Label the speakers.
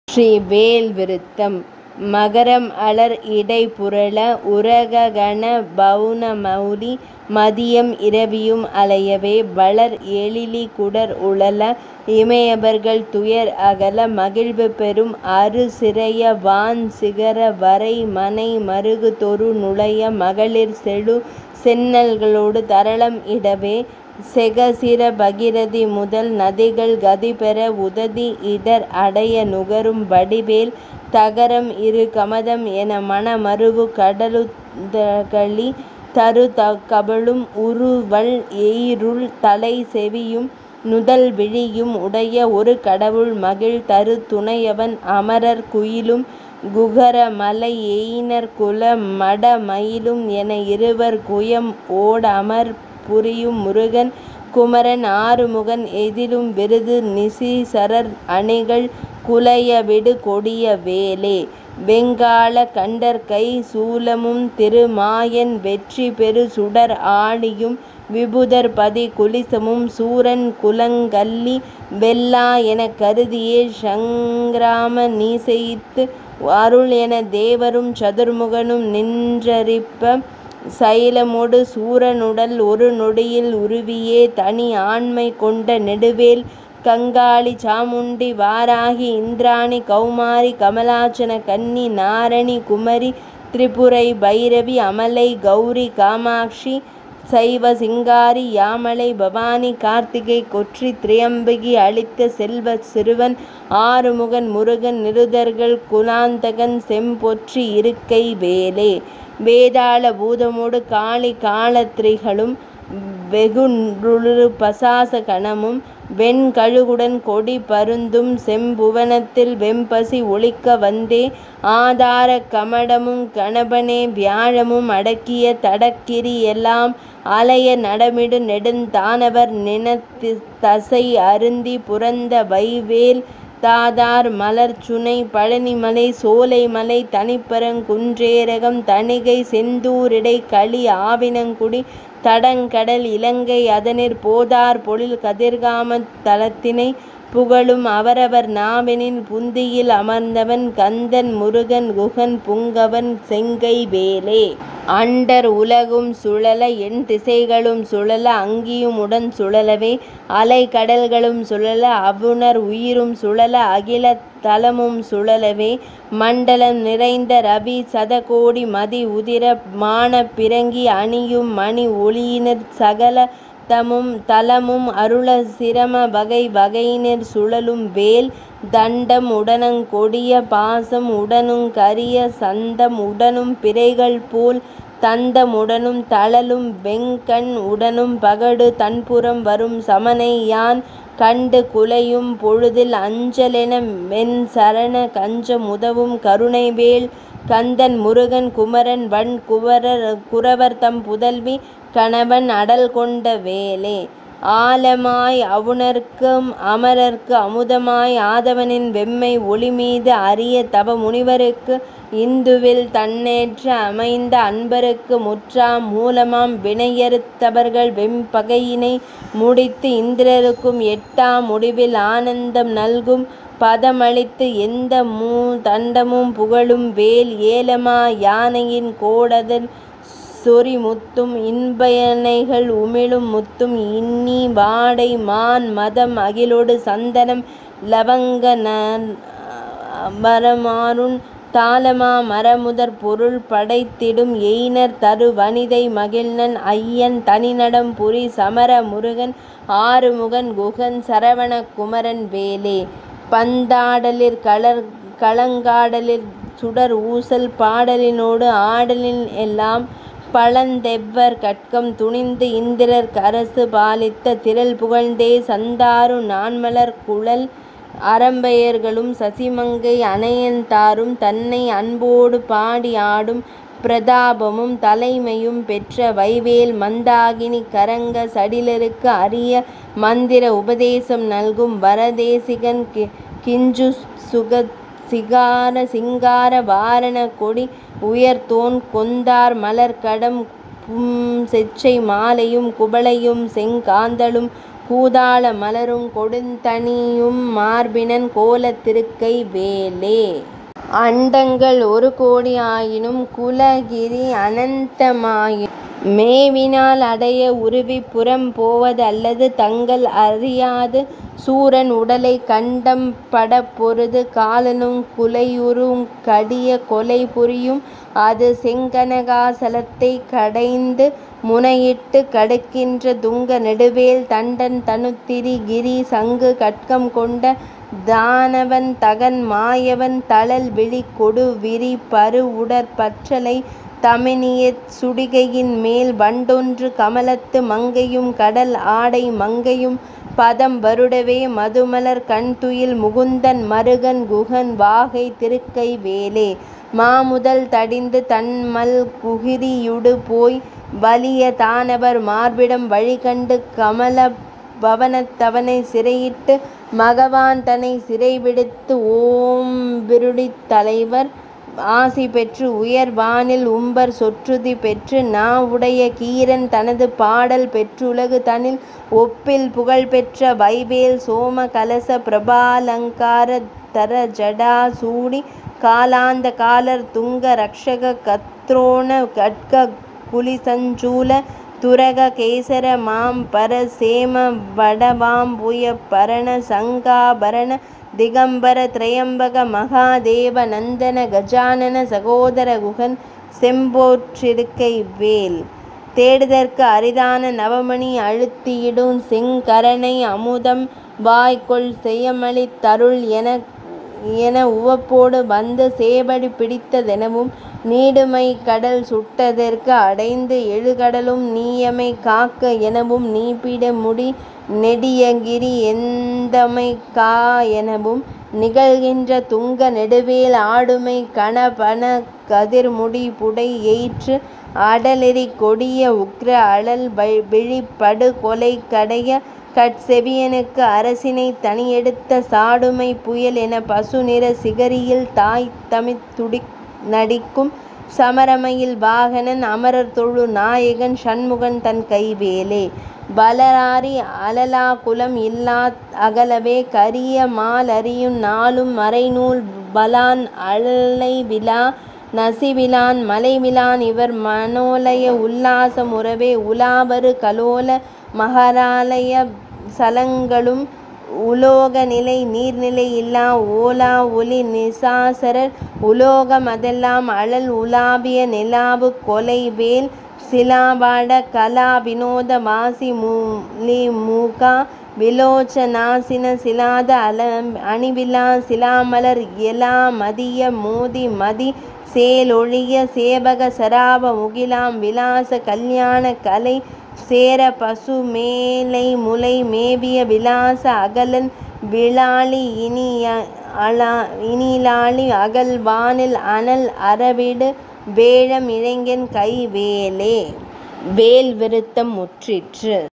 Speaker 1: ஸ்ரீ வேல் விருத்தம் மகரம் அலர் இடை புரள உரககண பவுனமௌலி மதியம் இரவியும் அலையவே வளர் எழிலி குடர் உழல இமையவர்கள் துயர் அகல மகிழ்வு பெறும் அறு சிரைய வான் சிகர வரை மனை மருகு தொறு நுளைய மகளிர் செழு செந்நெல்களொடு தரளம் இடவே செகசிர பகிரதி முதல் நதிகள் கதிபெற உததி இடர் அடைய நுகரும் வடிவேல் தகரம் இரு கமதம் என மன மருவு கடலுதகளி தரு கபழும் உறுவல் எயிறுள் தலை செவியும் நுதல் விழியும் உடைய ஒரு கடவுள் மகிழ் தரு துணையவன் அமரர் குயிலும் குகர மலை எயினர் குல மட மயிலும் என இருவர் குயம் ஓட அமர் புரியும் முருகன் குமரன் ஆறுமுகன் எதிலும் விருது நிசிசரர் அணிகள் குலையவிடு கொடிய வேலே வெங்காள கண்டற்கை சூலமும் திருமாயன் வெற்றி பெறு சுடர் ஆழியும் விபுதர் பதி குலிசமும் சூரன் குலங்கல்லி வெல்லா எனக் கருதியே சங்கிராம நீசைத்து அருள் என தேவரும் சதுர்முகனும் நின்றரிப்ப சைலமொடு சூரனுடல் ஒரு நொடியில் உருவியே தனி ஆண்மை கொண்ட நெடுவேல் கங்காளி சாமுண்டி வாராகி இந்திராணி கௌமாரி கமலாச்சன கன்னி நாரணி குமரி திரிபுரை பைரவி அமலை கௌரி காமாட்சி சைவ சிங்காரி யாமளை பவானி கார்த்திகை கொற்றி திரியம்பகி அளித்த செல்வ சிறுவன் ஆறுமுகன் முருகன் நிருதர்கள் குலாந்தகன் செம்பொற்றி இருக்கை வேலே வேதாள பூதமொடு காளி காலத்ரிகளும் வெகுண்டுரு பசாச கணமும் வெண்கழுகுடன் கொடி பருந்தும் செம்புவனத்தில் வெம்பசி ஒலிக்க வந்தே ஆதார கமடமும் கணபனே வியாழமும் அடக்கிய தடக்கிரி எல்லாம் அலைய நடமிடு நெடுந்தானவர் நினத்தி தசை அருந்தி புரந்த வைவேல் தாதார் மலர்ச்சுனை பழனிமலை சோலைமலை தனிப்பரங் குன்றேரகம் தணிகை செந்தூரிடை களி ஆவினங்குடி தடங்கடல் இலங்கை அதனிற் போதார் பொழில் கதிர்காமத் தலத்தினை புகழும் அவரவர் நாவெனில் புந்தியில் அமர்ந்தவன் கந்தன் முருகன் குகன் புங்கவன் செங்கை வேலே அண்டர் உலகும் சுழல எண் திசைகளும் சுழல அங்கியும் உடன் சுழலவே அலை கடல்களும் சுழல அவுணர் உயிரும் சுழல அகில தலமும் சுழலவே மண்டலம் நிறைந்த ரவி சதகோடி மதி உதிர மான பிறங்கி அணியும் மணி ஒளியினர் சகல தமும் தலமும் அருள சிரம வகை வகையினிற் சுழலும் வேல் தண்டம் உடனங் கொடிய பாசம் உடனுங் கரிய சந்தம் உடனும் பிறைகள் போல் தந்தம் உடனும் தழலும் வெங்கண் உடனும் பகடு தன்புறம் வரும் சமனை யான் கண்டு குலையும் பொழுதில் அஞ்சலென மென் சரண கஞ்சம் உதவும் கருணைவேல் கந்தன் முருகன் குமரன் வன் குவரர் குரவர்தம் புதல்வி கணவன் அடல் கொண்ட வேலே ஆலமாய் அவுணர்க்கும் அமரர்க்கு அமுதமாய் ஆதவனின் வெம்மை ஒளிமீது அரிய தவ முனிவருக்கு இந்துவில் தன்னேற்ற அமைந்த அன்பருக்கு முற்றாம் மூலமாம் வினையறுத்தவர்கள் வெம்பகையினை முடித்து இந்திரருக்கும் எட்டாம் முடிவில் ஆனந்தம் நல்கும் பதமளித்து எந்த மூ தண்டமும் புகழும் வேல் ஏலமா யானையின் கோடதல் சொறி முத்தும் இன்பயனைகள் உமிழும் முத்தும் இன்னி வாடை மான் மதம் அகிலொடு சந்தனம் லவங்க வரமாறுன் தாலமா மரமுதற் பொருள் படைத்திடும் எயினர் தரு வனிதை மகிழ்நன் ஐயன் தனிநடம் புரி சமர முருகன் ஆறுமுகன் குகன் சரவண குமரன் வேலே பந்தாடலிற் கலர் களங்காடலிற் சுடர் ஊசல் பாடலினோடு ஆடலின் எல்லாம் பழந்தெவ்வர் கட்கம் துணிந்து இந்திரர் அரசு பாலித்த திரள் புகழ்ந்தே சந்தாரு நான்மலர் குழல் அரம்பெயர்களும் சசிமங்கை அனையந்தாரும் தன்னை அன்போடு பாடி ஆடும் பிரதாபமும் தலைமையும் பெற்ற வைவேல் மந்தாகினி கரங்க சடிலருக்கு அரிய மந்திர உபதேசம் நல்கும் வரதேசிகன் கிஞ்சு சுக சிகார சிங்கார வாரண கொடி உயர்தோன் கொந்தார் மலர்க்கடம் செச்சை மாலையும் குவளையும் செங்காந்தளும் கூதாள மலரும் கொடுந்தணியும் மார்பினன் கோலத் திருக்கை வேலே. அண்டங்கள் ஒரு கோடி ஆயினும் குலகிரி அனந்த மாயினும் மேவினால் அடைய உருவிப் புறம் போவது அல்லது தங்கள் அறியாது சூரன் உடலைக் கண்டம் படப்பொருது காலனுங் குலையுறுங் கடிய கொலை புரியும் அது செங்கனகாசலத்தைக் கடைந்து முனையிட்டுக் கடுக்கின்ற துங்க நெடுவேல் தண்டன் தனுத்திரி கிரி சங்கு கட்கம் கொண்ட தானவன் தகன் மாயவன் தழல் விழிக் கொடுவிரி பருவுடற் பற்றலை தமனியச் சுடிகையின் மேல் வண்டொன்று கமலத்து மங்கையும் கடல் ஆடை மங்கையும் பதம் வருடவே மதுமலர் கண்துயில் முகுந்தன் மருகன் குகன் வாகை திருக்கை வேலே. மாமுதல் தடிந்து தண்மல் குகிரியுடு போய் வலிய தானவர் மார்பிடம் வழிகண்டு கமலப் பவனத் தவனைச் சிறையிட்டு மகவான் தனைச் சிறைவிடுத்து ஓம்விருடித் தலைவர் ஆசி பெற்று உயர் வானில் உம்பர் சொற்றுதி பெற்று நா உடைய கீரன் தனது பாடல் பெற்றுலகு தனில் ஒப்பில் புகழ்பெற்ற வைவேல் சோம கலச பிரபாலங்கார தரஜடா சூடி காலாந்த காலர் துங்க ரக்ஷக கத்ரோண கட்க குலிசஞ்சூல துரக கேசர மாம்பர சேம வடவாம்புய பரண சங்காபரண திகம்பர த்ரயம்பக மகாதேவ நந்தன கஜானன சகோதர குகன் செம்பொற்றிருக்கை வேல். தேடுதற்கு அரிதான நவமணி அழுத்தியிடுஞ் செங்கரணை அமுதம் வாய்க்கொள் செயமளித் தருள் என உவப்போடு வந்து சேவடி பிடித்த தெனவும் நீடுமைக் கடல் சுட்டதற்கு அடைந்து எழுகடலும் நீயெமை காக்க எனவும் நீபிட முடி நெடியகிரி எந்தமைக் கா எனவும் நிகழ்கின்ற துங்க நெடுவேல் ஆடுமை கணபனக் கதிர்முடி புடை எயிற்று அடலெரி கொடிய உக்ர அழல் விழிப் படுகொலைக் கடைய கட்செவியனுக்கு அரசினைத் தனியெடுத்த சாடுமைப் புயல் என பசுநிறச் சிகரியில் தாய்தமிழ் நடிக்கும் சமரமயில் வாகனன் அமரர் தொழு நாயகன் சண்முகன் தன்கை வேலே. வளராரி அழலாகுலம் இல்லா அகலவே கரிய மால் அரியும் நாளும் மறைநூல் வலான் அலைவிலா நசிவிலான் மலைவிலான் இவர் மனோலய உல்லாச முறவே உலாவரு கலோல மகராலய சலங்களும் உலோக நிலை நீர்நிலை இல்லா ஓலா ஒளி நிசாசரர் உலோக மதெல்லாம் அழல் உலாவிய நிலாவு கொலை வேல் சிலாவாட கலா வினோத வாசி முலிமுகா விலோச்ச நாசின சிலாத அணிவிலா சிலாமலர் எலா மதிய மோதி மதி சேலொழிய சேவக சராப முகிலாம் விலாச கல்யாண கலை சேர பசுமேலை முலை மேவிய விலாச அகலன் விளாலி இனிலாலி அகல் வானில் அனல் அரவிடு வேழம் இளைஞன் கை வேலே. வேல் விருத்தம் முற்றிற்று.